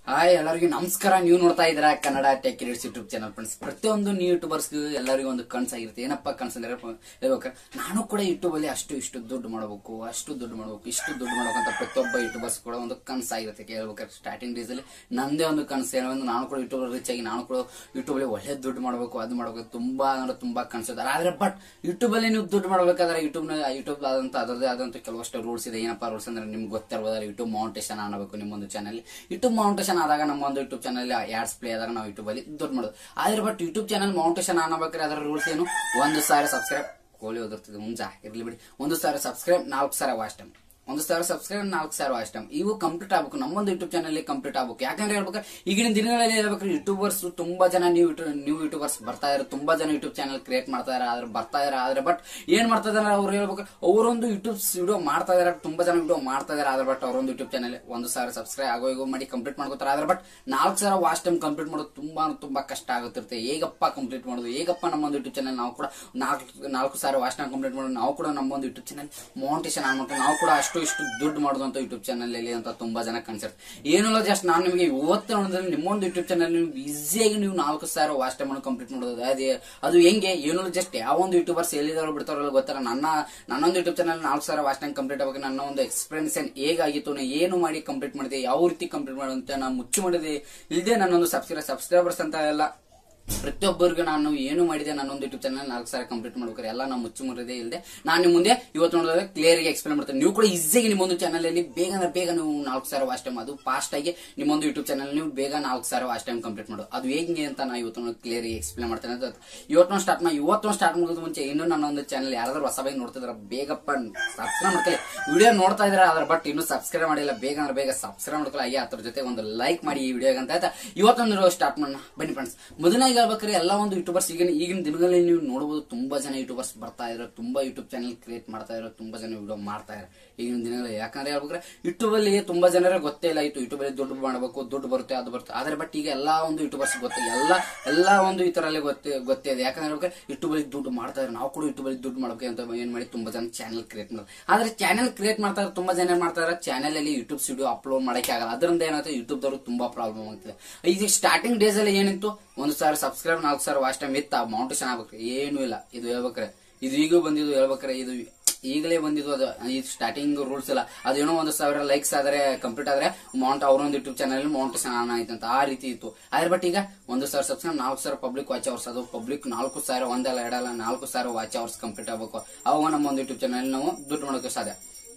hi ಎಲ್ಲರಿಗೂ ನಮಸ್ಕಾರ ನೀವು ನೋಡ್ತಾ ಇದ್ದೀರಾ ಕನ್ನಡ ಟೆಕ್ ಕಿರಿಡ್ಸ್ ಯೂಟ್ಯೂಬ್ ಚಾನಲ್ ಫ್ರೆಂಡ್ಸ್ ಪ್ರತಿಯೊಂದು ನ್ಯೂ ಯೂಟ್ಯೂಬರ್ಸ್ ಎಲ್ಲರಿಗೂ ಒಂದು ಕನ್ಸಾಗಿರುತ್ತೆ ಏನಪ್ಪ ಕನ್ಸಂದ್ರೆ ಹೇಳ್ಬೇಕಾರೆ ನಾನು ಕೂಡ ಯೂಟ್ಯೂಬ್ ಅಲ್ಲಿ ಅಷ್ಟು ಇಷ್ಟು ದುಡ್ಡು ಮಾಡಬೇಕು ಅಷ್ಟು ದುಡ್ಡು ಮಾಡಬೇಕು ಇಷ್ಟು ದುಡ್ಡು ಮಾಡಬೇಕು ಅಂತ ಪ್ರತಿಯೊಬ್ಬ ಯೂಟ್ಯೂಬರ್ಸ್ ಕೂಡ ಒಂದು ಕನ್ಸಾಗಿರುತ್ತೆ ಹೇಳ್ಬೇಕಾದ್ರೆ ಸ್ಟಾರ್ಟಿಂಗ್ ಡೇಸ್ ಅಲ್ಲಿ ನಂದೇ ಒಂದು ಕನಸು ಏನೋ ಒಂದು ನಾನು ಕೂಡ ಯೂಟ್ಯೂಬ್ ರೀಚ್ ಆಗಿ ನಾನು ಕೂಡ ಯೂಟ್ಯೂಬ್ ಅಲ್ಲಿ ಒಳ್ಳೆ ದುಡ್ಡು ಮಾಡಬೇಕು ಅದು ಮಾಡಬೇಕು ತುಂಬಾ ಅಂದ್ರೆ ತುಂಬಾ ಕನ್ಸುತ್ತಾರೆ ಆದ್ರೆ ಬಟ್ ಯೂಟ್ಯೂಬ್ ಅಲ್ಲಿ ನೀವು ದುಡ್ಡು ಮಾಡಬೇಕಾದ್ರೆ ಯೂಟ್ಯೂಬ್ ಯೂಟ್ಯೂಬ್ ಆದಂತ ಅದರದೇ ಆದಂತ ಕೆಲವಷ್ಟು ರೂಲ್ಸ್ ಇದೆ ಏನಪ್ಪಾ ರೂಲ್ಸ್ ಅಂದ್ರೆ ನಿಮ್ಗೆ ಗೊತ್ತಿರ್ಬೋದಲ್ಲ ಯೂಟ್ಯೂಬ್ ಮೌಂಟೇಶನ್ ಅನ್ನಬೇಕು ನಿಮ್ಮೊಂದು ಚಾನಲ್ ಯೂಟ್ಯೂಬ್ ಮೌಂಟೇಶನ್ ಆದಾಗ ನಮ್ಮ ಒಂದು ಯೂಟ್ಯೂಬ್ ಚಾನಲ್ ಆಡ್ಸ್ ಪ್ಲೇ ಆದಾಗ ನಾವು ಯೂಟ್ಯೂಬ್ ಅಲ್ಲಿ ದುಡ್ಡು ಮಾಡೋದು ಆದ್ರೆ ಬಟ್ ಯೂಟ್ಯೂಬ್ ಚಾನಲ್ ಮೌಂಟೇಶನ್ ಅನ್ನಬೇಕಾದ್ರೆ ಅದರ ರೂಲ್ಸ್ ಏನು ಒಂದು ಸಾವಿರ ಸಬ್ಸ್ಕ್ರೈಬ್ ಕೋಳಿ ಓದಿರ್ತದೆ ಮುಂಜಾ ಇರ್ಲಿ ಬಿಡಿ ಒಂದು ಸಾವಿರ ಸಬ್ಸ್ಕ್ರೈಬ್ ನಾಲ್ಕು ಸಾವಿರ ವಾಚ್ ಟೈಮ್ ಒಂದು ಸಾವಿರ ಸಬ್ಸ್ಕ್ರೈಬ್ ನಾಲ್ಕು ಸಾವಿರ ವಾಚ್ ಟೈಮ್ ಇವು ಕಂಪ್ಲೀಟ್ ಆಗಬೇಕು ನಮ್ಮೊಂದು ಯೂಟ್ಯೂಬ್ ಚಾನಲ್ ಕಂಪ್ಲೀಟ್ ಆಗಬೇಕು ಯಾಕಂದ್ರೆ ಹೇಳ್ಬೇಕು ಈಗಿನ ದಿನಗಳಲ್ಲಿ ಹೇಳ್ಬೇಕು ಯೂಟ್ಯೂಬರ್ಸ್ ತುಂಬಾ ಜನ ನ್ಯೂ ನ್ಯೂ ಯೂಟ್ಯೂಬರ್ಸ್ ಬರ್ತಾ ಇದ್ದಾರೆ ತುಂಬಾ ಜನ ಯೂಟ್ಯೂಬ್ ಚಾನಲ್ ಕ್ರಿಯೇಟ್ ಮಾಡ್ತಾ ಇದಾರೆ ಆದ್ರೆ ಬರ್ತಾ ಇದಾರೆ ಆದ್ರೆ ಬಟ್ ಏನ್ ಮಾಡ್ತಾ ಇದಾರೆ ಅವ್ರು ಹೇಳ್ಬೇಕು ಅವರೊಂದು ಯೂಟ್ಯೂಬ್ ವಿಡಿಯೋ ಮಾಡ್ತಾ ಇದಾರೆ ತುಂಬಾ ಜನ ವಿಡಿಯೋ ಮಾಡ್ತಾ ಇದಾರೆ ಆದ್ರೆ ಬಟ್ ಅವರೊಂದು ಯೂಟ್ಯೂಬ್ ಚಾನಲ್ ಒಂದು ಸಾವಿರ ಸಬ್ಸ್ಕ್ರೈಬ್ ಆಗೋ ಈಗ ಮಾಡಿ ಕಂಪ್ಲೀಟ್ ಮಾಡ್ಕೋತಾರೆ ಆದ್ರೆ ಬಟ್ ನಾಲ್ಕು ಸಾವಿರ ವಾಚ್ ಟೈಮ್ ಕಂಪ್ಲೀಟ್ ಮಾಡೋದು ತುಂಬಾ ಅಂದ್ರೆ ತುಂಬಾ ಕಷ್ಟ ಆಗುತ್ತಿರುತ್ತೆ ಹೇಗಪ್ಪ ಕಂಪ್ಲೀಟ್ ಮಾಡೋದು ಹೇಗಪ್ಪ ನಮ್ಮೊಂದು ಯೂಟ್ಯೂಬ್ ಚಾನಲ್ ನಾವು ಕೂಡ ನಾಲ್ಕು ನಾಲ್ಕು ಸಾವಿರ ವಾಚ್ ಟೈಮ್ ಕಂಪ್ಲೀಟ್ ಮಾಡೋದು ನಾವು ಕೂಡ ನಮ್ಮೊಂದು ಯೂಟ್ಯೂಬ್ ಚಾನಲ್ ಮೌಂಟೇಶನ್ ಆಗ್ಬಿಟ್ಟು ನಾವು ಕೂಡ ಅಷ್ಟು ಇಷ್ಟು ದುಡ್ಡು ಮಾಡೋದು ಅಂತ ಯೂಟ್ಯೂಬ್ ಚಾನಲ್ ಅಲ್ಲಿ ಅಂತ ತುಂಬಾ ಜನ ಕನ್ಸರ್ಟ್ ಏನಿಲ್ಲ ಜಸ್ಟ್ ನಾನು ನಿಮಗೆ ಇವತ್ತು ನೋಡಿದ್ರೆ ನಿಮ್ಮೊಂದು ಯೂಟ್ಯೂಬ್ ಚಾನಲ್ ನೀವು ಈಸಿಯಾಗಿ ನೀವು ನಾಲ್ಕು ಸಾವಿರ ವಾಚ್ ಟೈಮ್ ಕಂಪ್ಲೀಟ್ ಮಾಡೋದು ಅದೇ ಅದು ಹೆಂಗೆ ಏನಿಲ್ಲ ಜಸ್ಟ್ ಯಾವ ಒಂದು ಯೂಟ್ಯೂಬರ್ಸ್ ಎಲ್ಲಿದಾರೋ ಬಿಡ್ತಾರೋ ಗೊತ್ತಾರ ನನ್ನ ನನ್ನೊಂದು ಯೂಟ್ಯೂಬ್ ಚಾನಲ್ ನಾಲ್ಕು ಸಾವಿರ ವಾಚ್ ಟೈಮ್ ಕಂಪ್ಲೀಟ್ ಆಗಬೇಕು ನನ್ನ ಒಂದು ಎಕ್ಸ್ಪೀರಿಯನ್ಸ್ ಹೇಗಾಗಿತ್ತು ನಾನು ಏನು ಮಾಡಿ ಕಂಪ್ಲೀಟ್ ಮಾಡಿದೆ ಯಾವ ರೀತಿ ಕಂಪ್ಲೀಟ್ ಮಾಡೋದಂತ ನಾನು ಮುಚ್ಚು ಮಾಡಿದೆ ಇಲ್ಲದೆ ನನ್ನೊಂದು ಸಬ್ಸ್ಕ್ರೈಬ್ ಸಬ್ಸ್ಕ್ರೈಬರ್ಸ್ ಅಂತ ಎಲ್ಲ ಪ್ರತಿಯೊಬ್ಬರಿಗೂ ನಾನು ಏನು ಮಾಡಿದೆ ನನ್ನೊಂದು ಯೂಟ್ಯೂಬ್ ಚಾನಲ್ ನಾಲ್ಕು ಸಾವಿರ ಕಂಪ್ಲೀಟ್ ಮಾಡ್ಬೇಕಾರೆ ಎಲ್ಲ ನಾವು ಮುಚ್ಚು ಮರದೇ ಇಲ್ಲದೆ ನಾನು ನಿಮ್ಮ ಮುಂದೆ ಇವತ್ತು ನೋಡಿದ್ರೆ ಕ್ಲಿಯರ್ ಆಗಿ ಎಕ್ಸ್ಪ್ಲೇನ್ ಮಾಡ್ತೇನೆ ನೀವು ಕೂಡ ಈಸಿಯಾಗಿ ನಿಮ್ಮೊಂದು ಚಾನಲ್ ಅಲ್ಲಿ ಬೇಗ ಅಂದ್ರೆ ಬೇಗ ನೀವು ನಾಲ್ಕು ಸಾವಿರ ವಾಚ್ ಟೈಮ್ ಅದು ಫಾಸ್ಟ್ ಆಗಿ ನಿಮ್ಮೊಂದು ಯೂಟ್ಯೂಬ್ ಚಾನಲ್ ನೀವು ಬೇಗ ನಾಲ್ಕು ಸಾವಿರ ವಾಚ್ ಟೈಮ್ ಕಂಪ್ಲೀಟ್ ಮಾಡೋದು ಅದು ಹೇಗೆ ಅಂತ ನಾನು ಇವತ್ತು ಕ್ಲಿಯರ್ ಆಗಿ ಎಕ್ಸ್ಪ್ಲೇನ್ ಮಾಡ್ತೇನೆ ಅಂತ ಇವತ್ತು ಸ್ಟಾರ್ಟ್ ಮಾಡಿ ಇವತ್ತು ಸ್ಟಾರ್ಟ್ ಮಾಡೋದು ಮುಂಚೆ ಇನ್ನೂ ನನ್ನ ಒಂದು ಚಾನಲ್ ಯಾರಾದ್ರೂ ಹೊಸಬಾಗಿ ನೋಡ್ತಿದಾರ ಬೇಗಪ್ಪ ಸಬ್ಸ್ಕ್ರೈಬ್ ಮಾಡ್ಕೊಳ್ಳಿ ವಿಡಿಯೋ ನೋಡ್ತಾ ಇದಾರೆ ಅದ್ರ ಬಟ್ ಇನ್ನೂ ಸಬ್ಸ್ಕ್ರೈಬ್ ಮಾಡಿಲ್ಲ ಬೇಗ ಅಂದ್ರೆ ಬೇಗ ಸಬ್ಸ್ಕ್ರೈಬ್ ಮಾಡ್ಕೊಳ್ಳಿ ಹಾಗೆ ಅದ್ರ ಜೊತೆ ಒಂದು ಲೈಕ್ ಮಾಡಿ ಈ ವಿಡಿಯೋಗೆ ಅಂತ ಆಯ್ತಾ ಇವತ್ತೊಂದು ಸ್ಟಾರ್ಟ್ ಮಾಡೋಣ ಬನ್ನಿ ಫ್ರೆಂಡ್ಸ್ ಮೊದಲನೇ ಹೇಳ್ಬೇಕಾದ್ರೆ ಎಲ್ಲ ಒಂದು ಯೂಟ್ಯೂಬರ್ಸ್ ಈಗಿನ ಈಗಿನ ದಿನಗಳಲ್ಲಿ ನೀವು ನೋಡಬಹುದು ತುಂಬಾ ಜನ ಯೂಟ್ಯೂಬರ್ಸ್ ಬರ್ತಾ ಇದ್ರು ತುಂಬಾ ಯೂಟ್ಯೂಬ್ ಚಾನಲ್ ಕ್ರಿಯೇಟ್ ಮಾಡ್ತಾ ಇದ್ರು ತುಂಬಾ ಜನ ವಿಡಿಯೋ ಮಾಡ್ತಾ ಇದ್ದಾರೆ ಈಗಿನ ದಿನಗಳಲ್ಲಿ ಯಾಕಂದ್ರೆ ಹೇಳ್ಬೇಕಾದ್ರೆ ಯೂಟ್ಯೂಬ್ ಅಲ್ಲಿ ತುಂಬಾ ಜನರೇ ಗೊತ್ತೇ ಇಲ್ಲ ಇತ್ತು ಯೂಟ್ಯೂಬ್ ಅಲ್ಲಿ ದುಡ್ಡು ಮಾಡಬೇಕು ದುಡ್ಡು ಬರುತ್ತೆ ಅದು ಬರುತ್ತೆ ಆದ್ರೆ ಬಟ್ ಈಗ ಎಲ್ಲಾ ಒಂದು ಯೂಟ್ಯೂಬರ್ಸ್ ಗೊತ್ತೆ ಎಲ್ಲ ಎಲ್ಲಾ ಒಂದು ಈ ತರ ಗೊತ್ತೇ ಗೊತ್ತೇ ಇದೆ ಯಾಕಂದ್ರೆ ಹೇಳ್ಬೇಕಾದ್ರೆ ಯೂಟ್ಯೂಬ್ ಅಲ್ಲಿ ದುಡ್ಡು ಮಾಡ್ತಾ ಇದ್ದಾರೆ ನಾವು ಕೂಡ ಯೂಟ್ಯೂಬ್ ಅಲ್ಲಿ ದುಡ್ಡು ಮಾಡ್ಬೇಕು ಅಂತ ಏನ್ ಮಾಡಿ ತುಂಬಾ ಜನ ಚಾನಲ್ ಕ್ರಿಯೇಟ್ ಮಾಡೋದು ಆದ್ರೆ ಚಾನಲ್ ಕ್ರಿಯೇಟ್ ಮಾಡ್ತಾ ಇದ್ದಾರೆ ತುಂಬಾ ಜನ ಏನ್ ಮಾಡ್ತಾ ಇದ್ದಾರೆ ಚಾನಲ್ ಅಲ್ಲಿ ಯೂಟ್ಯೂಬ್ ವಿಡಿಯೋ ಅಪ್ಲೋಡ್ ಮಾಡಕ್ಕೆ ಆಗಲ್ಲ ಅದರಿಂದ ಏನಾಗುತ್ತೆ ಯೂಟ್ಯೂಬ್ ದವರು ತುಂಬಾ ಪ್ರಾಬ್ಲಮ್ ಆಗ್ತಿದೆ ಈಗ ಸ್ಟಾರ್ಟಿಂಗ್ ಡೇಸ್ ಅಲ್ಲಿ ಏನಿತ್ತು ಒಂದು ಸಾವಿರ ಸಬ್ಸ್ಕ್ರೈಬ್ ನಾಲ್ಕು ಸಾವಿರ ವಾಚ್ ಟೈಮ್ ಇತ್ತ ಮೌಂಟೇಶನ್ ಆಗ್ಬೇಕ್ರಿ ಏನು ಇಲ್ಲ ಇದು ಹೇಳ್ಬೇಕ್ರೆ ಇದು ಈಗೂ ಬಂದಿದ್ದು ಹೇಳ್ಬೇಕ್ರೆ ಇದು ಈಗಲೇ ಬಂದಿದ್ದು ಅದು ಈ ಸ್ಟಾರ್ಟಿಂಗ್ ರೂಲ್ಸ್ ಇಲ್ಲ ಅದೇನೋ ಒಂದು ಸಾವಿರ ಲೈಕ್ಸ್ ಆದ್ರೆ ಕಂಪ್ಲೀಟ್ ಆದ್ರೆ ಮೌಂಟ್ ಅವರೊಂದು ಯೂಟ್ಯೂಬ್ ಚಾನಲ್ ಮೌಂಟೇಶನ್ ಆನ್ ಆಯ್ತು ಅಂತ ಆ ರೀತಿ ಇತ್ತು ಆದ್ರೆ ಬಟ್ ಈಗ ಒಂದು ಸಾವಿರ ಸಬ್ಸ್ಕ್ರೈಬ್ ನಾಲ್ಕು ಸಾವಿರ ಪಬ್ಲಿಕ್ ವಾಚ್ ಅವರ್ಸ್ ಅದು ಪಬ್ಲಿಕ್ ನಾಲ್ಕು ಸಾವಿರ ಒಂದಲ್ಲ ಎರಡಲ್ಲ ನಾಲ್ಕು ಸಾವಿರ ವಾಚ್ ಅವರ್ಸ್ ಕಂಪ್ಲೀಟ್ ಆಗಬೇಕು ಅವಾಗ ನಮ್ಮ ಒಂದು ಯೂಟ್ಯೂಬ್ ಚಾನಲ್ ನಾವು ದುಡ್ಡು ಮಾಡೋಕೆ ಸಾಧ್ಯ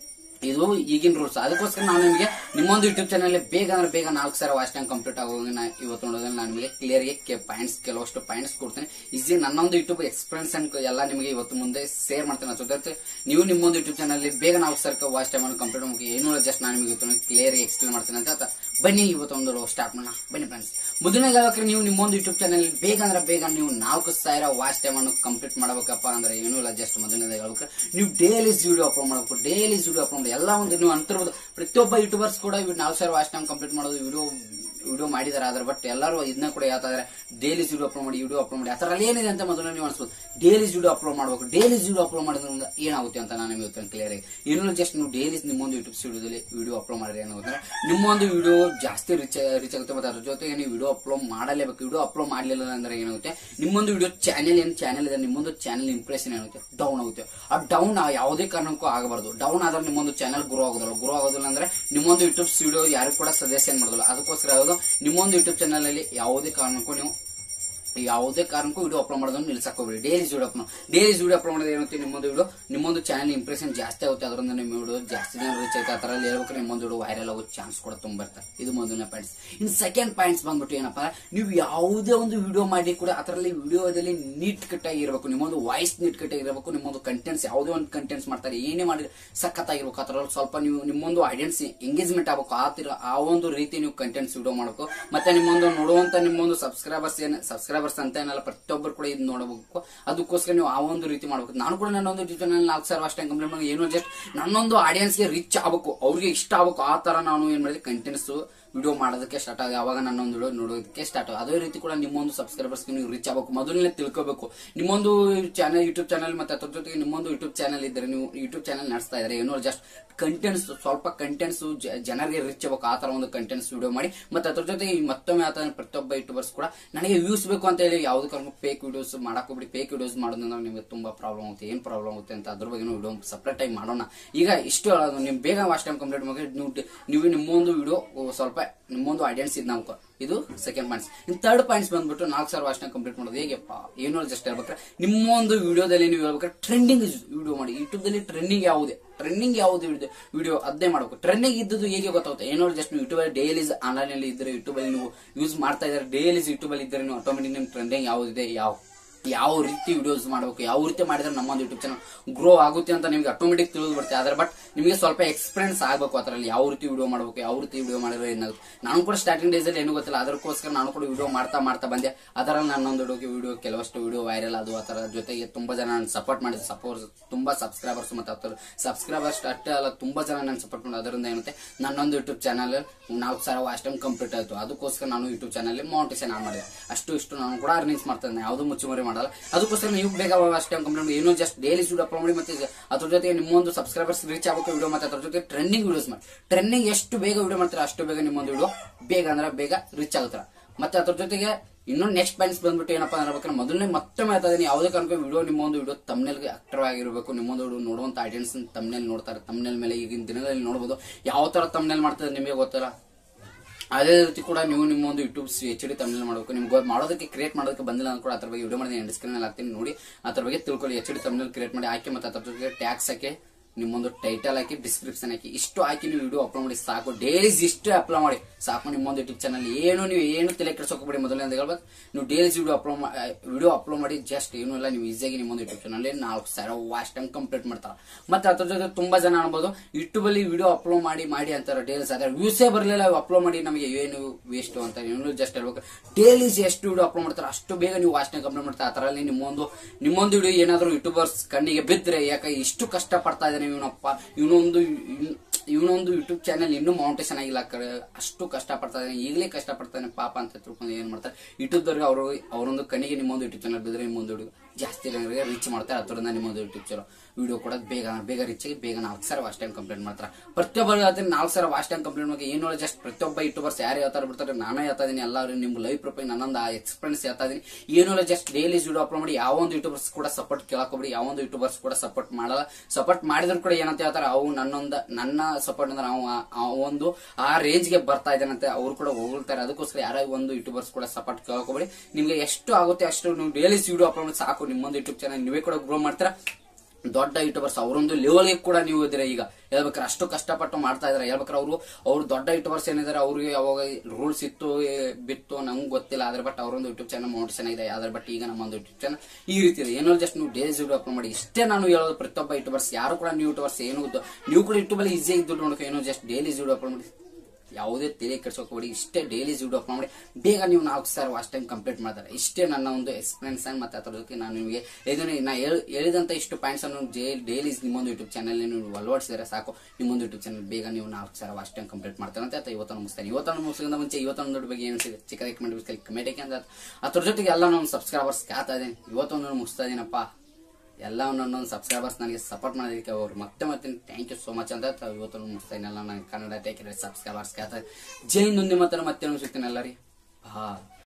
ಇದು ಈಗಿನ ರೂಲ್ಸ್ ಅದಕ್ಕೋಸ್ಕರ ನಾನು ನಿಮಗೆ ನಿಮ್ಮೊಂದು ಯೂಟ್ಯೂಬ್ ಚಾನಲ್ ಬೇಗ ಅಂದ್ರೆ ಬೇಗ ನಾಲ್ಕು ಸಾವಿರ ವಾಚ್ ಟೈಮ್ ಕಂಪ್ಲೀಟ್ ಆಗೋಗಿ ನಾ ಇವತ್ತು ನೋಡೋದ್ರೆ ನಾನು ನಿಮಗೆ ಕ್ಲಿಯರ್ ಆಗಿ ಪಾಯಿಂಟ್ಸ್ ಕೆಲವಷ್ಟು ಪಾಯಿಂಟ್ಸ್ ಕೊಡ್ತೇನೆ ಈಸಿ ನನ್ನೊಂದು ಯೂಟ್ಯೂಬ್ ಎಕ್ಸ್ಪೀರಿಯನ್ಸ್ ಅನ್ ಎಲ್ಲ ನಿಮಗೆ ಇವತ್ತು ಮುಂದೆ ಶೇರ್ ಮಾಡ್ತೇನೆ ಜೊತೆ ನೀವು ನಿಮ್ಮೊಂದು ಯೂಟ್ಯೂಬ್ ಚಾನಲ್ ಬೇಗ ನಾಲ್ಕು ಸಾವಿರ ವಾಚ್ ಟೈಮ್ ಅನ್ನು ಕಂಪ್ಲೀಟ್ ಮಾಡಿ ಏನು ಜಸ್ಟ್ ನಾನು ನಿಮಗೆ ಇವತ್ತು ಕ್ಲಿಯರ್ ಆಗಿ ಎಕ್ಸ್ಪ್ಲೇನ್ ಮಾಡ್ತೇನೆ ಅಂತ ಬನ್ನಿ ಇವತ್ತೊಂದು ಸ್ಟಾರ್ಟ್ ಮಾಡೋಣ ಬನ್ನಿ ಫ್ರೆಂಡ್ಸ್ ಮೊದಲನೇ ಹೇಳ್ಬೇಕ್ರೆ ನೀವು ನಿಮ್ಮೊಂದು ಯೂಟ್ಯೂಬ್ ಚಾನಲ್ ಬೇಗ ಅಂದ್ರೆ ಬೇಗ ನೀವು ನಾಲ್ಕು ಸಾವಿರ ವಾಚ್ ಟೈಮ್ ಅನ್ನು ಕಂಪ್ಲೀಟ್ ಮಾಡಬೇಕಪ್ಪ ಅಂದ್ರೆ ಏನೂ ಇಲ್ಲ ಜಸ್ಟ್ ಮೊದಲನೇದ ಹೇಳ್ಬೇಕು ನೀವು ಡೈಲಿ ವಿಡಿಯೋ ಅಪ್ಲೋಡ್ ಮಾಡಬೇಕು ಡೈಲಿ ವಿಡಿಯೋ ಅಪ್ಲೋಡ್ ಮಾಡಿ ಎಲ್ಲ ಒಂದು ನೀವು ಅಂತಿರ್ಬೋದು ಪ್ರತಿಯೊಬ್ಬ ಯೂಟ್ಯೂಬರ್ಸ್ ಕೂಡ ನಾಲ್ಕು ಸಾವಿರ ವಾಚ್ ಟೈಮ್ ಕಂಪ್ಲೀಟ್ ಮಾಡೋದು ವಿಡಿಯೋ ವಿಡಿಯೋ ಮಾಡಿದಾರೆ ಆದ್ರೆ ಬಟ್ ಎಲ್ಲರೂ ಇದನ್ನ ಕೂಡ ಹೇಳ್ತಾ ಇದಾರೆ ಡೈಲಿ ವಿಡಿಯೋ ಅಪ್ಲೋಡ್ ಮಾಡಿ ವಿಡಿಯೋ ಅಪ್ಲೋಡ್ ಮಾಡಿ ಅದರಲ್ಲಿ ಏನಿದೆ ಅಂತ ಮೊದಲು ನೀವು ಅನ್ಸ್ಬೋದು ಡೈಲಿ ವಿಡಿಯೋ ಅಪ್ಲೋಡ್ ಮಾಡಬೇಕು ಡೈಲಿ ವಿಡಿಯೋ ಅಪ್ಲೋಡ್ ಮಾಡೋದ್ರಿಂದ ಏನಾಗುತ್ತೆ ಅಂತ ನಾನು ನಿಮಗೆ ಕ್ಲಿಯರ್ ಆಗಿ ಏನು ಜಸ್ಟ್ ನೀವು ಡೈಲಿ ನಿಮ್ಮೊಂದು ಯೂಟ್ಯೂಬ್ ಸ್ಟುಡಿಯೋದಲ್ಲಿ ವಿಡಿಯೋ ಅಪ್ಲೋಡ್ ಮಾಡಿದ್ರೆ ಏನಾಗುತ್ತೆ ನಿಮ್ಮೊಂದು ವಿಡಿಯೋ ಜಾಸ್ತಿ ರಿಚ್ ರಿಚ್ ಆಗುತ್ತೆ ಮತ್ತೆ ಅದ್ರ ಜೊತೆಗೆ ನೀವು ವಿಡಿಯೋ ಅಪ್ಲೋಡ್ ಮಾಡಲೇಬೇಕು ವಿಡಿಯೋ ಅಪ್ಲೋಡ್ ಮಾಡಲಿಲ್ಲ ಅಂದ್ರೆ ಏನಾಗುತ್ತೆ ನಿಮ್ಮೊಂದು ವಿಡಿಯೋ ಚಾನೆಲ್ ಏನು ಚಾನೆಲ್ ಇದೆ ನಿಮ್ಮೊಂದು ಚಾನೆಲ್ ಇಂಪ್ರೆಷನ್ ಏನಾಗುತ್ತೆ ಡೌನ್ ಆಗುತ್ತೆ ಆ ಡೌನ್ ಯಾವುದೇ ಕಾರಣಕ್ಕೂ ಆಗಬಾರ್ದು ಡೌನ್ ಆದ್ರೆ ನಿಮ್ಮೊಂದು ಚಾನೆಲ್ ಗ್ರೋ ಆಗೋದಿಲ್ಲ ಗ್ರೋ ಆಗೋದಿಲ್ಲ ಅಂದ್ರೆ ನಿಮ್ಮೊಂದು ಯೂಟ್ಯೂಬ್ ವಿಡಿಯೋ ಯಾರು ಕೂಡ ಸಜೆಷನ್ ಮಾಡೋದಿಲ್ಲ ಅದಕ್ಕೋಸ್ಕರ ಯಾವುದು ನಿಮ್ಮೊಂದು ಯೂಟ್ಯೂಬ್ ಚಾನಲ್ ಅಲ್ಲಿ ಯಾವುದೇ ಕಾರಣಕ್ಕೂ ನೀವು ಯಾವುದೇ ಕಾರಣಕ್ಕೂ ವಿಡಿಯೋ ಅಪ್ಲೋಡ್ ಮಾಡೋದನ್ನು ನಿಲ್ಸಕ್ ಹೋಗ್ಬೇಡಿ daily video upload daily video upload ಮಾಡೋದು ಏನಾಗುತ್ತೆ ನಿಮ್ಮೊಂದು ವಿಡಿಯೋ ನಿಮ್ಮೊಂದು ಚಾನಲ್ ಇಂಪ್ರೆಷನ್ ಜಾಸ್ತಿ ಆಗುತ್ತೆ ಅದರಿಂದ ನಿಮ್ಮ ವಿಡಿಯೋ ಜಾಸ್ತಿ ಜನ ರೀಚ್ ಆಗುತ್ತೆ ಆ ಥರ ಹೇಳ್ಬೇಕು ನಿಮ್ಮೊಂದು ವಿಡಿಯೋ ವೈರಲ್ ಆಗೋ ಚಾನ್ಸ್ ಕೂಡ ತುಂಬ ಇರ್ತದೆ ಇದು ಮೊದಲನೇ ಪಾಯಿಂಟ್ಸ್ ಇನ್ನು ಸೆಕೆಂಡ್ ಪಾಯಿಂಟ್ಸ್ ಬಂದ್ಬಿಟ್ಟು ಏನಪ್ಪಾ ನೀವು ಯಾವುದೇ ಒಂದು ವಿಡಿಯೋ ಮಾಡಿ ಕೂಡ ಅದರಲ್ಲಿ ವಿಡಿಯೋದಲ್ಲಿ ನೀಟ್ ಕಟ್ಟಾಗಿ ಇರಬೇಕು ನಿಮ್ಮೊಂದು ವಾಯ್ಸ್ ನೀಟ್ ಕಟ್ಟಾಗಿ ಇರಬೇಕು ನಿಮ್ಮೊಂದು ಕಂಟೆಂಟ್ಸ್ ಯಾವುದೇ ಒಂದು ಕಂಟೆಂಟ್ಸ್ ಮಾಡ್ತಾರೆ ಏನೇ ಮಾಡಿದ್ರೆ ಸಖತ್ತಾಗಿರ್ಬೇಕು ಅದರಲ್ಲಿ ಸ್ವಲ್ಪ ನೀವು ನಿಮ್ಮೊಂದು ಆಡಿಯನ್ಸ್ ಎಂಗೇಜ್ಮೆಂಟ್ ಆಗಬೇಕು ಆ ತರ ಆ ಒಂದು ರೀತಿ ನೀವು ಕಂಟೆಂಟ್ಸ್ ವಿಡಿಯೋ ಮಾಡಬೇಕು ಮತ್ತೆ ನಿಮ್ಮೊಂದು ನೋಡುವಂತ ನಿಮ್ಮೊಂದು ಸಬ್ಸ್ಕ್ರೈಬರ್ಸ್ ಏನ್ ಸಬ್ಸ್ಕ್ರೈಬರ್ಸ್ ಅಂತ ಏನಲ್ಲ ಪ್ರತಿಯೊಬ್ಬರು ಕೂಡ ಇದು ನೋಡಬೇಕು ಅದಕ್ಕೋಸ್ಕರ ನೀವು ಆ ಒಂದು ರೀತಿ ಮಾಡಬೇಕು ನಾನು ಕೂಡ ನನ್ನೊಂದು ಚಾನಲ್ ನಾಲ್ಕು ಸಾವಿರ ಅಷ್ಟೇ ಕಂಪ್ಲೀಟ್ ಮಾಡಿ ಏನೋ ಜಸ್ಟ್ ನನ್ನೊಂದು ಆಡಿಯನ್ಸ್ಗೆ ರಿಚ್ ಆಗಬೇಕು ಅವ್ರಿಗೆ ಇಷ್ಟ ಆಗಬೇಕು ಆ ತರ ನಾನು ಏನ್ ಮಾಡಿದೆ ಕಂಟೆಂಟ್ಸ್ ವಿಡಿಯೋ ಮಾಡೋದಕ್ಕೆ ಸ್ಟಾರ್ಟ್ ಆಗ ಅವಾಗ ನನ್ನೊಂದು ವಿಡಿಯೋ ನೋಡೋದಕ್ಕೆ ಸ್ಟಾರ್ಟ್ ಅದೇ ರೀತಿ ಕೂಡ ನಿಮ್ಮೊಂದು ಸಬ್ಸ್ಕ್ರೈಬರ್ಸ್ ನೀವು ರೀಚ್ ಆಗಬೇಕು ಮೊದಲನೇ ತಿಳ್ಕೋಬೇಕು ನಿಮ್ಮೊಂದು ಚಾನಲ್ ಯೂಟ್ಯೂಬ್ ಚಾನಲ್ ಮತ್ತೆ ಅದ್ರ ಜೊತೆಗೆ ನಿಮ್ಮೊಂದು ಯೂಟ್ಯೂಬ್ ಚಾನಲ್ ಇದ್ರೆ ನೀವು ಯೂಟ್ಯೂಬ್ ಚಾನಲ್ ನಡೆಸ್ತಾ ಇದ್ದಾರೆ ಏನೋ ಜಸ್ಟ್ ಕಂಟೆಂಟ್ಸ್ ಸ್ವಲ್ಪ ಕಂಟೆಂಟ್ಸ್ ಜನರಿಗೆ ರೀಚ್ ಆಗಬೇಕು ಆ ತರ ಒಂದು ಕಂಟೆಂಟ್ಸ್ ವಿಡಿಯೋ ಮಾಡಿ ಮತ್ತೆ ಅದ್ರ ಜೊತೆಗೆ ಈ ಮತ್ತೊಮ್ಮೆ ಆತ ಪ್ರತಿಯೊಬ್ಬ ಯೂಟ್ಯೂಬರ್ಸ್ ಕೂಡ ನನಗೆ ವ್ಯೂಸ್ ಬೇಕು ಅಂತ ಹೇಳಿ ಯಾವ್ದು ಕಾರಣ ಫೇಕ್ ವಿಡಿಯೋಸ್ ಮಾಡಕ್ ಹೋಗ್ಬಿಡಿ ಫೇಕ್ ವಿಡಿಯೋಸ್ ಮಾಡೋದ್ರಿಂದ ನಿಮಗೆ ತುಂಬಾ ಪ್ರಾಬ್ಲಮ್ ಆಗುತ್ತೆ ಏನ್ ಪ್ರಾಬ್ಲಮ್ ಆಗುತ್ತೆ ಅಂತ ಅದ್ರ ಬಗ್ಗೆ ವಿಡಿಯೋ ಸಪ್ರೇಟ್ ಆಗಿ ಮಾಡೋಣ ಈಗ ಇಷ್ಟು ಹೇಳೋದು ನಿಮ್ ಬೇಗ ವಾಚ್ ಟೈಮ್ ಕಂಪ್ಲೀಟ್ ಮಾಡಿ ನೀವು ನೀವು ನಿಮ್ಮೊಂದು ವಿಡಿಯೋ ಸ್ವಲ್ಪ ನಿಮ್ಮೊಂದು ಆಡಿಯನ್ಸ್ ಇದ್ ನಾವು ಇದು ಸೆಕೆಂಡ್ ಪಾಯಿಂಟ್ಸ್ ಇನ್ ಥರ್ಡ್ ಪಾಯಿಂಟ್ಸ್ ಬಂದ್ಬಿಟ್ಟು ನಾಲ್ಕು ಸಾವಿರ ವಾಚ್ ಕಂಪ್ಲೀಟ್ ಮಾಡೋದು ಹೇಗೆಪ್ಪ ಏನೋ ಜಸ್ಟ್ ಹೇಳ್ಬೇಕಾರೆ ನಿಮ್ಮೊಂದು ವಿಡಿಯೋದಲ್ಲಿ ನೀವು ಹೇಳ್ಬೇಕಾದ್ರೆ ಟ್ರೆಂಡಿಂಗ್ ವಿಡಿಯೋ ಮಾಡಿ ಯೂಟ್ಯೂಬ್ ದಲ್ಲಿ ಟ್ರೆಂಡಿಂಗ್ ಯಾವುದೇ ಟ್ರೆಂಡಿಂಗ್ ಯಾವ್ದು ವಿಡಿಯೋ ಅದೇ ಮಾಡಬೇಕು ಟ್ರೆಂಡಿಂಗ್ ಇದ್ದದ್ದು ಹೇಗೆ ಗೊತ್ತಾಗುತ್ತೆ ಏನೋ ಜಸ್ಟ್ ನೀವು ಯೂಟ್ಯೂಬ್ ಅಲ್ಲಿ ಡೈಲೀಸ್ ಆನ್ಲೈನ್ ಅಲ್ಲಿ ಇದ್ರೆ ಯೂಟ್ಯೂಬ್ ಅಲ್ಲಿ ನೀವು ಯೂಸ್ ಮಾಡ್ತಾ ಇದ್ದಾರೆ ಡೈಲೀಸ್ ಯೂಟ್ಯೂಬ್ ಅಲ್ಲಿ ಇದ್ರೆ ನೀವು ಆಟೋಮೆಟಿಕ್ ನಿಮ್ ಟ್ರೆಂಡಿಂಗ್ ಯಾವ್ದಿದೆ ಯಾವ ಯಾವ ರೀತಿ ವಿಡಿಯೋಸ್ ಮಾಡಬೇಕು ಯಾವ ರೀತಿ ಮಾಡಿದ್ರೆ ನಮ್ಮೊಂದು ಯೂಟ್ಯೂಬ್ ಚಾನಲ್ ಗ್ರೋ ಆಗುತ್ತೆ ಅಂತ ನಿಮ್ಗೆ ಆಟೋಮೆಟಿಕ್ ತಿಳಿದು ಬರುತ್ತೆ ಆದ್ರೆ ಬಟ್ ನಿಮಗೆ ಸ್ವಲ್ಪ ಎಕ್ಸ್ಪೀರಿಯನ್ಸ್ ಆಗಬೇಕು ಅದರಲ್ಲಿ ಯಾವ ರೀತಿ ವಿಡಿಯೋ ಮಾಡಬೇಕು ಯಾವ ರೀತಿ ವಿಡಿಯೋ ಮಾಡಿದ್ರೆ ಏನಾಗುತ್ತೆ ನಾನು ಕೂಡ ಸ್ಟಾರ್ಟಿಂಗ್ ಡೇಸ್ ಅಲ್ಲಿ ಏನೂ ಗೊತ್ತಿಲ್ಲ ಅದಕ್ಕೋಸ್ಕರ ನಾನು ಕೂಡ ವಿಡಿಯೋ ಮಾಡ್ತಾ ಮಾಡ್ತಾ ಬಂದೆ ಅದರಲ್ಲಿ ನನ್ನೊಂದು ವಿಡಿಯೋ ಕೆಲವಷ್ಟು ವಿಡಿಯೋ ವೈರಲ್ ಅದು ಆ ತರ ಜೊತೆಗೆ ತುಂಬಾ ಜನ ನಾನು ಸಪೋರ್ಟ್ ಮಾಡಿದ್ರು ಸಪೋರ್ಟ್ ತುಂಬಾ ಸಬ್ಸ್ಕ್ರೈಬರ್ಸ್ ಮತ್ತೆ ಹತ್ತು ಸಬ್ಸ್ಕ್ರೈಬರ್ಸ್ ಅಷ್ಟೇ ಅಲ್ಲ ತುಂಬಾ ಜನ ನಾನು ಸಪೋರ್ಟ್ ಮಾಡಿ ಅದರಿಂದ ಏನುತ್ತೆ ನನ್ನೊಂದು ಯೂಟ್ಯೂಬ್ ಚಾನಲ್ ನಾಲ್ಕು ಸಾವಿರ ವಾಚ್ ಟೈಮ್ ಕಂಪ್ಲೀಟ್ ಆಯ್ತು ಅದಕ್ಕೋಸ್ಕರ ನಾನು ಯೂಟ್ಯೂಬ್ ಚಾನಲ್ ಮೌಂಟೇಶನ್ ಆನ್ ಮಾಡಿದೆ ಅಷ್ಟು ಇಷ್ಟು ನಾನು ಕೂಡ ಅರ್ನಿಂಗ್ಸ್ ಮಾಡ್ತಾ ಇದ್ದೇನೆ ಯಾವುದು ಮುಚ್ಚುಮರಿ ಮಾಡಲ್ಲ ಅದಕ್ಕೋಸ್ಕರ ನೀವು ಬೇಗ ವಾಚ್ ಟೈಮ್ ಕಂಪ್ಲೀಟ್ ಮಾಡಿ ಏನೋ ಜಸ್ಟ್ ಡೈಲಿ ವಿಡಿಯೋ ಅಪ್ಲೋಡ್ ಮಾಡಿ ಮತ್ತೆ ಅದ್ರ ಜೊತೆಗೆ ನಿಮ್ಮೊಂದು ಸಬ್ಸ್ಕ್ರೈಬರ್ಸ್ ರೀಚ್ ಆಗಬೇಕು ವಿಡಿಯೋ ಮತ್ತೆ ಅದ್ರ ಜೊತೆ ಟ್ರೆಂಡಿಂಗ್ ವಿಡಿಯೋಸ್ ಮಾಡಿ ಟ್ರೆಂಡಿಂಗ್ ಎಷ್ಟು ಬೇಗ ವಿಡಿಯೋ ಮಾಡ್ತಾರೆ ಅಷ್ಟು ಬೇಗ ನಿಮ್ಮೊಂದು ವಿಡಿಯೋ ಬೇಗ ಅಂದ್ರೆ ಬೇಗ ರೀಚ್ ಆಗುತ್ತಾರೆ ಮತ್ತೆ ಅದ್ರ ಜೊತೆಗೆ ಇನ್ನೊಂದು ನೆಕ್ಸ್ಟ್ ಪಾಯಿಂಟ್ಸ್ ಬಂದ್ಬಿಟ್ಟು ಏನಪ್ಪಾ ಅಂದ್ರೆ ಮೊದಲನೇ ಮತ್ತೆ ಮಾಡ್ತಾ ಇದೀನಿ ಯಾವುದೇ ಕಾರಣಕ್ಕೂ ವಿಡಿಯೋ ನಿಮ್ಮೊಂದು ವಿಡಿಯೋ ತಮ್ನೆಲ್ಗೆ ಆಕ್ಟಿವ್ ಆಗಿರಬೇಕು ನಿಮ್ಮೊಂದು ವಿಡಿಯೋ ನೋಡುವಂತ ಆಡಿಯನ್ಸ್ ತಮ್ನೆಲ್ ನೋಡ್ತಾರೆ ತಮ್ನೆಲ್ ಮೇಲೆ ಈಗಿನ ದಿನದಲ್ಲಿ ನೋಡಬಹುದು ಯಾವ ತರ ತಮ್ನೆಲ್ ಮಾಡ್ತಾರೆ ನಿಮಗೆ ಗೊತ್ತಲ್ಲ ಅದೇ ರೀತಿ ಕೂಡ ನೀವು ನಿಮ್ಮ ಒಂದು ಯೂಟ್ಯೂಬ್ ಎಚ್ ಡಿ ತಮಿಳ್ ಮಾಡಬೇಕು ನಿಮ್ಗೆ ಮಾಡೋದಕ್ಕೆ ಕ್ರಿಯೇಟ್ ಮಾಡೋದಕ್ಕೆ ಬಂದಿಲ್ಲ ಅಂತ ಕೂಡ ಅದ್ರ ಬಗ್ಗೆ ವಿಡಿಯೋ ಮಾಡಿ ಡಿಸ್ಕ್ರಿನ್ ಅಲ್ಲಿ ಹಾಕ್ತೀನಿ ನೋಡಿ ಅದ್ರ ಬಗ್ಗೆ ತಿಳ್ಕೊಳ್ಳಿ ಎಚ್ ಡಿ ತಮಿಳ್ ಕ್ರಿಯೇಟ್ ಮಾಡಿ ಹಾಕಿ ಮತ್ತೆ ಅದ್ರ ಜೊತೆಗೆ ಟ್ಯಾಕ್ಸ್ ಹಾಕಿ ನಿಮ್ಮೊಂದು ಟೈಟಲ್ ಹಾಕಿ ಡಿಸ್ಕ್ರಿಪ್ಷನ್ ಹಾಕಿ ಇಷ್ಟು ಹಾಕಿ ನೀವು ವಿಡಿಯೋ ಅಪ್ಲೋಡ್ ಮಾಡಿ ಸಾಕು ಡೈಲೀಸ್ ಇಷ್ಟು ಅಪ್ಲೋಡ್ ಮಾಡಿ ಸಾಕು ನಿಮ್ಮೊಂದು ಯೂಟ್ಯೂಬ್ ಚಾನಲ್ ಏನು ನೀವು ಏನು ತಲೆ ಕೆಡ್ಸೋಕೋಬೇಡಿ ಮೊದಲನೇ ಹೇಳ್ಬೇಕು ನೀವು dailies video upload video upload ಮಾಡಿ ಜಸ್ಟ್ ಏನು ಇಲ್ಲ ನೀವು ಈಸಿಯಾಗಿ ನಿಮ್ಮೊಂದು ಯೂಟ್ಯೂಬ್ ಚಾನಲ್ ನಾಲ್ಕು ಸಾವಿರ ವಾಚ್ ಟೈಮ್ ಕಂಪ್ಲೀಟ್ ಮಾಡ್ತಾರೆ ಮತ್ತೆ ಅದ್ರ ಜೊತೆ ತುಂಬಾ ಜನ ಅನ್ಬೋದು ಯೂಟ್ಯೂಬ್ ಅಲ್ಲಿ ವಿಡಿಯೋ ಅಪ್ಲೋಡ್ ಮಾಡಿ ಮಾಡಿ ಅಂತಾರೆ ಡೈಲೀಸ್ ಆದ್ರೆ ವ್ಯೂಸೇ ಬರಲಿಲ್ಲ ಅಪ್ಲೋಡ್ ಮಾಡಿ ನಮಗೆ ಏನು ವೇಸ್ಟ್ ಅಂತ ಏನು ಜಸ್ಟ್ ಹೇಳ್ಬೇಕು ಡೈಲೀಸ್ ಎಷ್ಟು ವಿಡಿಯೋ ಅಪ್ಲೋಡ್ ಮಾಡ್ತಾರೆ ಅಷ್ಟು ಬೇಗ ನೀವು ವಾಚ್ ಟೈಮ್ ಕಂಪ್ಲೀಟ್ ಮಾಡ್ತಾರೆ ಅದರಲ್ಲಿ ನಿಮ್ಮೊಂದು ನಿಮ್ಮೊಂದು ವಿಡಿಯೋ ಏನಾದ್ರು ಯೂಟ್ಯೂಬರ್ಸ್ ಕಣ್ಣಿಗೆ ಬಿದ್ದರೆ ಯಾಕೆ ಇಷ್ಟು ಕಷ್ಟ ಪಡ್ತಾ ಇದ್ದಾನೆ ಇವನಪ್ಪ ಇವನೊಂದು ಇವನೊಂದು ಯೂಟ್ಯೂಬ್ ಚಾನೆಲ್ ಇನ್ನೂ ಮೌಂಟೇಶನ್ ಆಗಿಲ್ಲ ಕಡೆ ಅಷ್ಟು ಕಷ್ಟ ಪಡ್ತಾ ಇದ್ದಾನೆ ಈಗಲೇ ಕಷ್ಟ ಪಡ್ತಾನೆ ಪಾಪ ಅಂತ ತಿಳ್ಕೊಂಡು ಏನ್ ಮಾಡ್ತಾರೆ ಯೂಟ್ಯೂಬ್ದವ್ರಿಗೆ ಅವರು ಅವರೊಂದು ಕಣ್ಣಿಗೆ ನಿಮ್ಮೊಂದು ಯೂಟ್ಯೂಬ್ ಚಾನಲ್ ಬಿದ್ರೆ ನಿಮ್ಮೊಂದು ಹುಡುಗ ಜಾಸ್ತಿ ಜನರಿಗೆ ರೀಚ್ ಮಾಡ್ತಾರೆ ಅದರಿಂದ ನಿಮ್ಮೊಂದು ಯೂಟ್ಯೂಬ್ ಚಾನಲ್ ವಿಡಿಯೋ ಕೂಡ ಬೇಗ ಬೇಗ ರೀಚ್ ಆಗಿ ಬೇಗ ನಾಲ್ಕು ಸಾವಿರ ವಾಚ್ ಟೈಮ್ ಕಂಪ್ಲೀಟ್ ಮಾಡ್ತಾರೆ ಪ್ರತಿಯೊಬ್ಬರು ಹೇಳ್ತೀನಿ ನಾಲ್ಕು ಸಾವಿರ ವಾಚ್ ಟೈಮ್ ಕಂಪ್ಲೀಟ್ ಮಾಡಿ ಏನು ಜಸ್ಟ್ ಪ್ರತಿಯೊಬ್ಬ ಯೂಟ್ಯೂಬರ್ಸ್ ಯಾರು ಹೇಳ್ತಾರೆ ಬಿಡ್ತಾರೆ ನಾನೇ ಹೇಳ್ತಾ ಇದೀನಿ ಎಲ್ಲರೂ ನಿಮ್ಗೆ ಲೈವ್ ಪ್ರೊಫೈಲ್ ನನ್ನೊಂದು ಎಕ್ಸ್ಪೀರಿಯನ್ಸ್ ಹೇಳ್ತಾ ಇದೀನಿ ಏನು ಜಸ್ಟ್ ಡೈಲಿ ವಿಡಿಯೋ ಅಪ್ಲೋಡ್ ಮಾಡಿ ಯಾವ ಒಂದು ಯೂಟ್ಯೂಬರ್ಸ್ ಕೂಡ ಸಪೋರ್ಟ್ ಕೇಳಕೋಬಿಡಿ ಯಾವ ಒಂದು ಯೂಟ್ಯೂಬರ್ಸ್ ಕೂಡ ಸಪೋರ್ಟ್ ಮಾಡಲ್ಲ ಸಪೋರ್ಟ್ ಮಾಡಿದ್ರು ಕೂಡ ಏನಂತ ಹೇಳ್ತಾರೆ ಅವು ನನ್ನೊಂದು ನನ್ನ ಸಪೋರ್ಟ್ ಅಂದ್ರೆ ಅವ ಆ ಒಂದು ಆ ರೇಂಜ್ ಗೆ ಬರ್ತಾ ಇದ್ದಾನಂತೆ ಅವ್ರು ಕೂಡ ಹೋಗ್ತಾರೆ ಅದಕ್ಕೋಸ್ಕರ ಯಾರೋ ಒಂದು ಯೂಟ್ಯೂಬರ್ಸ್ ಕೂಡ ಸಪೋರ್ಟ್ ಕೇಳ್ಕೊಬೇಡಿ ನಿಮ್ಗೆ ಎಷ್ಟು ಆಗುತ್ತೆ ಅಷ್ಟು ನೀವು ಡೈಲಿ ವಿಡಿಯೋ ಅಪ್ಲೋಡ್ ಮಾಡಿ ಸಾಕು ನಿಮ್ಮೊಂದು ಯೂಟ್ಯೂಬ್ ಚಾನಲ್ ನೀವೇ ಕೂಡ ಗ್ರೋ ಮಾಡ್ತೀರಾ ದೊಡ್ಡ ಯೂಟ್ಯೂಬರ್ಸ್ ಅವರೊಂದು ಲೆವೆಲ್ಗೆ ಕೂಡ ನೀವು ಇದ್ದೀರಾ ಈಗ ಹೇಳ್ಬೇಕಾರೆ ಅಷ್ಟು ಕಷ್ಟಪಟ್ಟು ಮಾಡ್ತಾ ಇದಾರೆ ಹೇಳ್ಬೇಕಾರೆ ಅವರು ಅವ್ರು ದೊಡ್ಡ ಯೂಟ್ಯೂಬರ್ಸ್ ಏನಿದ್ದಾರೆ ಅವ್ರಿಗೆ ಅವಾಗ ರೂಲ್ಸ್ ಇತ್ತು ಏ, ಬಿತ್ತು ನಂಗೆ ಗೊತ್ತಿಲ್ಲ ಆದ್ರೆ ಬಟ್ ಅವರೊಂದು ಯೂಟ್ಯೂಬ್ ಚಾನಲ್ ಮೌಂಟೇಶನ್ ಇದೆ ಆದ್ರೆ ಬಟ್ ಈಗ ನಮ್ಮೊಂದು ಯೂಟ್ಯೂಬ್ ಚಾನಲ್ ಈ ರೀತಿ ಇದೆ ಏನೋ ಜಸ್ಟ್ ನೀವು ಡೇಸ್ ವಿಡಿಯೋ ಅಪ್ಲೋಡ್ ಮಾಡಿ ಇಷ್ಟೇ ನಾನು ಹೇಳೋದು ಪ್ರತಿಯೊಬ್ಬ ಯೂಟ್ಯೂಬರ್ಸ್ ಯಾರು ಕೂಡ ನೀವು ಯೂಟ್ಯೂಬರ್ಸ್ ಏನು ಗೊತ್ತು ನೀವು ಕೂಡ ಯೂಟ್ಯೂಬ್ ಅಲ್ಲಿ ಈಸಿಯಾಗಿ ದುಡ್ಡು ನೋಡಕ್ಕೆ ಏನೋ ಜಸ್ಟ್ ಡೈಲಿ ವಿಡಿಯೋ ಅಪ್ಲೋಡ್ ಮಾಡಿ ಯಾವುದೇ ತಲೆ ಕೆಡ್ಸೋಕೋಬೇಡಿ ಇಷ್ಟೇ ಡೈಲಿ ವಿಡಿಯೋ ಅಪ್ಲೋಡ್ ಮಾಡಿ ಬೇಗ ನೀವು ನಾಲ್ಕು ಸಾವಿರ ವಾಚ್ ಟೈಮ್ ಕಂಪ್ಲೀಟ್ ಮಾಡ್ತಾರೆ ಇಷ್ಟೇ ನನ್ನ ಒಂದು ಎಕ್ಸ್ಪೀರಿಯನ್ಸ್ ಮತ್ತೆ ಅದರ ಜೊತೆ ನಾನು ನಿಮಗೆ ಇದನ್ನ ನಾ ಹೇಳ್- ಹೇಳಿದಂತ ಇಷ್ಟು ಪಾಯಿಂಟ್ಸ್ ಅನ್ನು ಡೈಲಿ ನಿಮ್ಮೊಂದು ಯೂಟ್ಯೂಬ್ ಚಾನಲ್ ನೀವು ಅಳವಡಿಸಿದ್ರೆ ಸಾಕು ನಿಮ್ಮೊಂದು ಯೂಟ್ಯೂಬ್ ಚಾನಲ್ ಬೇಗ ನೀವು ನಾಲ್ಕು ಸಾವಿರ ವಾಚ್ ಟೈಮ್ ಕಂಪ್ಲೀಟ್ ಮಾಡ್ತಾರೆ ಅಂತ ಆಯ್ತಾ ಇವತ್ತನ್ನು ಮುಗಿಸ್ತಾನೆ ಇವತ್ತನ್ನು ಮುಗಿಸೋದ್ರಿಂದ ಮುಂಚೆ ಇವತ್ತೊಂದು ದುಡ್ಡು ಬಗ್ಗೆ ಏನು ಸಿಗುತ್ತೆ ಚಿಕ್ಕ ಕಮೆಂಟ್ ಕಮೆಂಟ್ ಅಂತ ಅದ್ರ ಜೊತೆಗೆ ಎಲ್ಲ ನಮ್ಮ ಸಬ್ಸ್ಕ್ರೈಬರ್ಸ್ ಕಾತಾ ಇದ್ದೀನಿ ಇವತ್ತೊಂದು ಮುಗಿಸ್ತಾ ಇದೀನಪ್ಪ ಎಲ್ಲ ಒಂದೊಂದು ಸಬ್ಸ್ಕ್ರೈಬರ್ಸ್ ನನಗೆ ಸಪೋರ್ಟ್ ಮಾಡೋದಕ್ಕೆ ಅವ್ರು ಮತ್ತೆ ಮತ್ತೆ ಥ್ಯಾಂಕ್ ಯು ಸೋ ಮಚ್ ಅಂತ ತ- ಇವತ್ತು ಮುಗಿಸ್ತಾ ಇದೀನಿ ಎಲ್ಲ ನಾನು ಕನ್ನಡ ಟೇಕ್ ಸಬ್ಸ್ಕ್ರೈಬರ್ಸ್ ಕೇಳ್ತಾ ಜೈ ಹಿಂದ್ ನಿಮ್ಮ ಹತ್ರ ಮತ್ತೆ ಸಿಗ್ತೀನಿ ಎಲ್ಲರಿ ಬಾ